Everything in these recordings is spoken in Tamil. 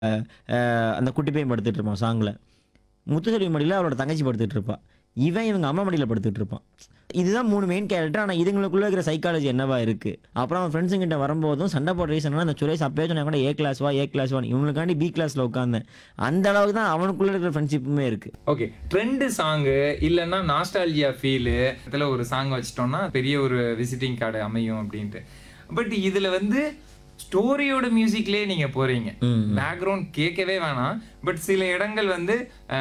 அஹ், அந்த குட்டி பையன் படுத்துட்டு இருப்பான் சாங்கில் முத்துசெல்வி மடியில் அவளோட தங்கச்சி படுத்துட்டு இருப்பா இவன் இவங்க அம்மா மடியில் படுத்துட்டு இருப்பான் இதுதான் மூணு மெயின் கேரக்டர் ஆனால் இதுங்களுக்குள்ள இருக்கிற சைக்காலஜி என்னவா இருக்கு அப்புறம் அவன் ஃப்ரெண்ட்ஸுங்கிட்ட வரும்போதும் சண்டை போடுற ரீசன் அந்த சுரேஷ் அப்பயே சொன்னா கூட ஏ கிளாஸ் வா ஏ கிளாஸ் வா இவங்களுக்காண்டி பி கிளாஸில் உட்காந்தேன் அந்த அளவுக்கு தான் அவனுக்குள்ள இருக்கிற ஃப்ரெண்ட்ஷிப்புமே இருக்கு ஓகே ட்ரெண்டு சாங்கு இல்லைன்னா நாஸ்டாலஜியா ஃபீலு இதில் ஒரு சாங் வச்சிட்டோம்னா பெரிய ஒரு விசிட்டிங் கார்டு அமையும் அப்படின்ட்டு பட் இதுல வந்து ஸ்டோரியோட மியூசிக்லேயே நீங்க போறீங்க பேக்ரவுண்ட் கேட்கவே வேணாம் பட் சில இடங்கள் வந்து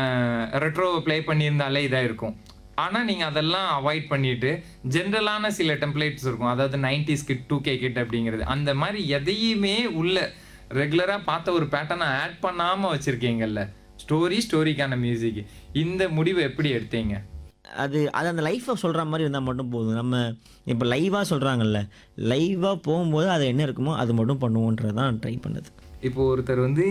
ரெட்ரோவை ப்ளே பண்ணியிருந்தாலே இதா இருக்கும் ஆனா நீங்க அதெல்லாம் அவாய்ட் பண்ணிட்டு ஜென்ரலான சில டெம்ப்ளேட்ஸ் இருக்கும் அதாவது nineties kid two K kid அப்படிங்கிறது அந்த மாதிரி எதையுமே உள்ள ரெகுலரா பார்த்த ஒரு பேட்டர்னை ஆட் பண்ணாம வச்சிருக்கீங்கல்ல ஸ்டோரி ஸ்டோரிக்கான மியூசிக் இந்த முடிவு எப்படி எடுத்தீங்க அது அது அந்த லைஃப்பை சொல்கிற மாதிரி இருந்தால் மட்டும் போதும் நம்ம இப்போ லைவாக சொல்கிறாங்கல்ல லைவாக போகும்போது அது என்ன இருக்குமோ அது மட்டும் பண்ணுவோன்றது தான் ட்ரை பண்ணது இப்போ ஒருத்தர் வந்து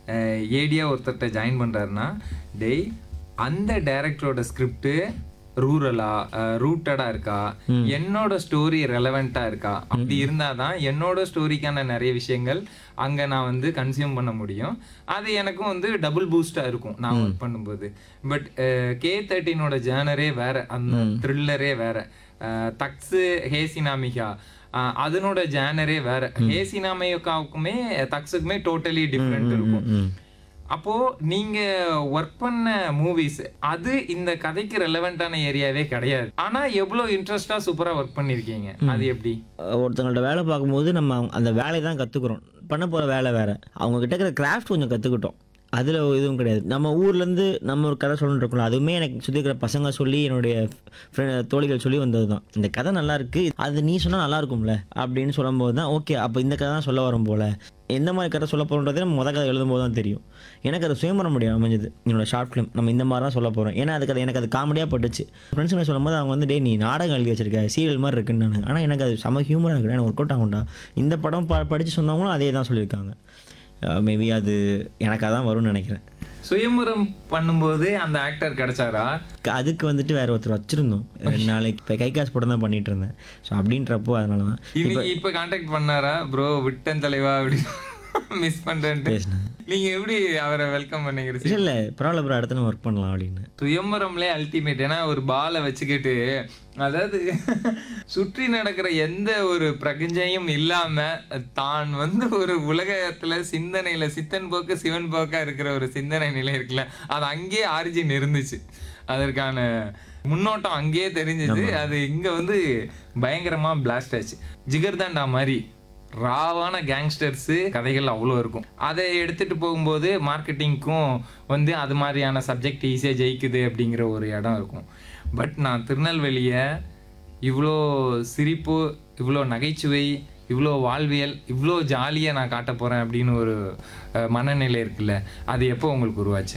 ஏடியா ஒருத்தர்கிட்ட ஜாயின் பண்றாருன்னா டேய் அந்த டைரக்டரோட ஸ்கிரிப்ட் ரூரலா ரூட்டடா இருக்கா என்னோட ஸ்டோரி ரெலவெண்டா இருக்கா அப்படி இருந்தாதான் என்னோட ஸ்டோரிக்கான நிறைய விஷயங்கள் அங்க நான் வந்து கன்சியூம் பண்ண முடியும் அது எனக்கும் வந்து டபுள் பூஸ்டா இருக்கும் நான் ஒர்க் பண்ணும்போது பட் கே தேர்ட்டினோட ஜேனரே வேற அந்த த்ரில்லரே வேற அஹ், தக்ஸு ஹேசினாமிகா ஆஹ் அதனோட ஜேனரே வேற ஹேசினாமையுக்காவுக்குமே தக்ஸுக்குமே டோட்டலி டிஃப்ரெண்ட் இருக்கும் அப்போ நீங்க ஒர்க் பண்ண மூவிஸ் அது இந்த கதைக்கு ரெலவெண்டான ஏரியாவே கிடையாது ஆனா எவ்வளவு இன்ட்ரெஸ்டா சூப்பரா ஒர்க் பண்ணிருக்கீங்க அது எப்படி அஹ் ஒருத்தங்கள்ட்ட வேலை பார்க்கும்போது நம்ம அவங்க- அந்த வேலையை தான் கற்றுக்குறோம் பண்ண போகிற வேலை வேறு அவங்க கிட்ட இருக்கிற கிராஃப்ட் கொஞ்சம் கற்றுக்கிட்டோம் அதில் எதுவும் கிடையாது நம்ம ஊர்லேருந்து நம்ம ஒரு கதை சொல்லணும்னு இருக்கோம்ல அதுவுமே எனக்கு சுற்றி இருக்கிற பசங்க சொல்லி என்னுடைய friend- தோழிகள் சொல்லி வந்தது தான் இந்த கதை நல்லா இருக்கு அது நீ சொன்னால் நல்லா இருக்கும்ல அப்படின்னு சொல்லும்போது தான் ஓகே அப்போ இந்த கதை தான் சொல்ல வரும் போல எந்த மாதிரி கதை சொல்ல போகிறோன்றதே நம்ம முத கதை எழுதும்போது தான் தெரியும் எனக்கு அது சுயமரம் முடியும் அமைஞ்சது என்னோட ஷார்ட் ஃபிலிம் நம்ம இந்த மாதிரி தான் சொல்ல போகிறோம் ஏன்னா அதுக்கு அது எனக்கு அது காமெடியாக பட்டுச்சு ஃப்ரெண்ட்ஸுங்க சொல்லும்போது அவங்க வந்து டே நீ நாடகம் எழுதி வச்சிருக்க சீரியல் மாதிரி இருக்குன்னு நான் ஆனால் எனக்கு அது செம ஹியூமராக இருக்கு எனக்கு ஒர்க் அவுட் ஆகும்டா இந்த படம் ப படித்து சொன்னவங்களும் அதே தான் சொல்லியிருக்காங்க மேபி அது எனக்கு அதான் வரும்னு நினைக்கிறேன் சுயம்பரம் பண்ணும்போது அந்த ஆக்டர் கிடைச்சாரா க- அதுக்கு வந்துட்டு வேற ஒருத்தர் வச்சிருந்தோம் ரெண்டு நாளைக்கு இப்போ கை காசு போட்டு தான் பண்ணிட்டு இருந்தேன் ஸோ அப்படின்றப்போ அதனால தான் இது இப்ப கான்டாக்ட் பண்ணாரா ப்ரோ விட்டன் தலைவா அப்படி மிஸ் பண்றேன்ட்டு பேசினேன் நீங்க எப்படி அவரை வெல்கம் பண்ணீங்க இல்லை இல்லை பரவாயில்ல ப்ரோ அடுத்த ஒர்க் பண்ணலாம் அப்படின்னு சுயம்பரம்லே அல்டிமேட் ஏன்னா ஒரு பாலை வச்சுக்கிட்டு அதாவது சுற்றி நடக்கிற எந்த ஒரு பிரகஞ்சையும் இல்லாம தான் வந்து ஒரு உலகத்துல சிந்தனையில சித்தன் போக்கு சிவன் போக்கா இருக்கிற ஒரு சிந்தனை நிலை இருக்குல்ல அது அங்கேயே ஆரிஜின் இருந்துச்சு அதற்கான முன்னோட்டம் அங்கேயே தெரிஞ்சுது அது இங்க வந்து பயங்கரமா பிளாஸ்ட் ஆச்சு ஜிகர்தாண்டா மாதிரி ராவான கேங்ஸ்டர்ஸு கதைகள் அவ்வளோ இருக்கும் அதை எடுத்துட்டு போகும்போது மார்க்கெட்டிங்க்கும் வந்து அது மாதிரியான சப்ஜெக்ட் ஈஸியாக ஜெயிக்குது அப்படிங்கிற ஒரு இடம் இருக்கும் பட் நான் திருநெல்வேலியை இவ்வளோ சிரிப்பு இவ்வளோ நகைச்சுவை இவ்வளோ வாழ்வியல் இவ்வளோ ஜாலியாக நான் காட்ட போகிறேன் அப்படின்னு ஒரு அஹ், மனநிலை இருக்குல்ல அது எப்போ உங்களுக்கு உருவாச்சு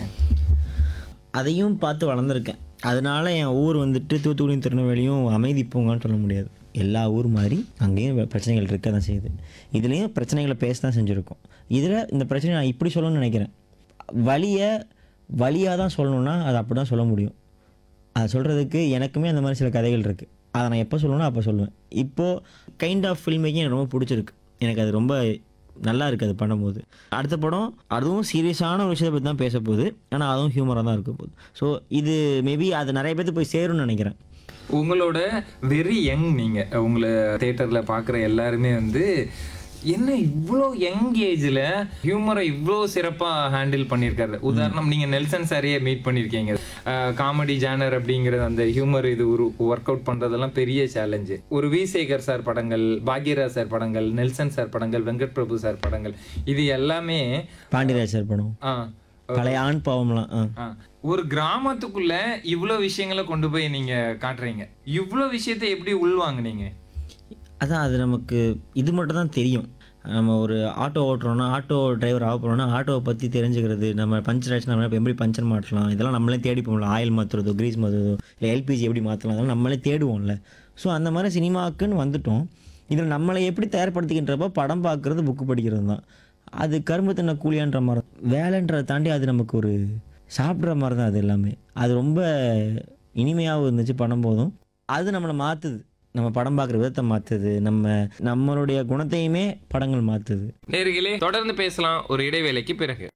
அதையும் பார்த்து வளர்ந்துருக்கேன் அதனால என் ஊர் வந்துட்டு தூத்துக்குடியும் திருநெல்வேலியும் அமைதி பூங்கான்னு சொல்ல முடியாது எல்லா ஊர் மாதிரி அங்கேயும் வெ- பிரச்சனைகள் இருக்க தான் செய்யுது இதுலேயும் பிரச்சனைகளை பேச தான் செஞ்சுருக்கோம் இதில் இந்த பிரச்சனை நான் இப்படி சொல்லணும்னு நினைக்கிறேன் வழியை வழியாக தான் சொல்லணும்னா அது அப்படி தான் சொல்ல முடியும் அதை சொல்கிறதுக்கு எனக்குமே அந்த மாதிரி சில கதைகள் இருக்குது அதை நான் எப்போ சொல்லணும்னா அப்போ சொல்லுவேன் இப்போது கைண்ட் ஆஃப் ஃபில்ம் மேக்கிங் எனக்கு ரொம்ப பிடிச்சிருக்கு எனக்கு அது ரொம்ப நல்லா இருக்குது அது பண்ணும்போது அடுத்த படம் அதுவும் சீரியஸான ஒரு விஷயத்தை பற்றி தான் பேச போகுது ஆனால் அதுவும் ஹியூமராக தான் இருக்க போகுது ஸோ இது மேபி அது நிறைய பேர்த்து போய் சேரும்னு நினைக்கிறேன் உங்களோட வெரி யங் நீங்க உங்களை தேட்டர்ல பார்க்குற எல்லாருமே வந்து என்ன இவ்வளோ யங் ஏஜ்ல ஹியூமரை இவ்வளோ சிறப்பா ஹேண்டில் பண்ணியிருக்காரு உதாரணம் நீங்க நெல்சன் சாரியே மீட் பண்ணியிருக்கீங்க காமெடி ஜானர் அப்படிங்கிறது அந்த ஹியூமர் இது ஒரு ஒர்க் அவுட் பண்றதெல்லாம் பெரிய சேலஞ்சு ஒரு வி சேகர் சார் படங்கள் பாக்யராஜ் சார் படங்கள் நெல்சன் சார் படங்கள் வெங்கட் பிரபு சார் படங்கள் இது எல்லாமே பாண்டியராஜ் சார் படம் ஆ, பழைய ஆண் பாவம்லாம் ஆ ஆ. ஒரு கிராமத்துக்குள்ள இவ்வளோ விஷயங்களை கொண்டு போய் நீங்க காட்டுறீங்க இவ்வளோ விஷயத்தை எப்படி உள்வாங்குனீங்க அதான் அது நமக்கு இது மட்டும் தான் தெரியும் நம்ம ஒரு ஆட்டோ ஓட்டுறோம்னா ஆட்டோ டிரைவர் ஆக போகிறோம்னா ஆட்டோவை பற்றி தெரிஞ்சுக்கிறது நம்ம பஞ்சர் ஆச்சுன்னா நம்ம எப்படி பஞ்சர் மாட்டலாம் இதெல்லாம் நம்மளே தேடி போகல ஆயில் மாற்றுறதோ கிரீஸ் மாற்றுறதோ இல்லை எல்பிஜி எப்படி மாற்றலாம் அதெல்லாம் நம்மளே தேடுவோம்ல ஸோ அந்த மாதிரி சினிமாக்குன்னு வந்துட்டோம் இதில் நம்மளை எப்படி தயார்படுத்திக்கின்றப்போ படம் பார்க்குறது புக்கு படிக்கிறது தான் அது கரும்பு தின்ன கூலியான்ற மாதிரி வேலைன்றதை தாண்டி அது நமக்கு ஒரு சாப்பிட்ற மாதிரி தான் அது எல்லாமே அது ரொம்ப இனிமையாகவும் இருந்துச்சு பண்ணும்போதும் அது நம்மளை மாற்றுது நம்ம படம் பார்க்குற விதத்தை மாற்றுது நம்ம நம்மளுடைய குணத்தையுமே படங்கள் மாற்றுது நேர்களே தொடர்ந்து பேசலாம் ஒரு இடைவேளைக்கு பிறகு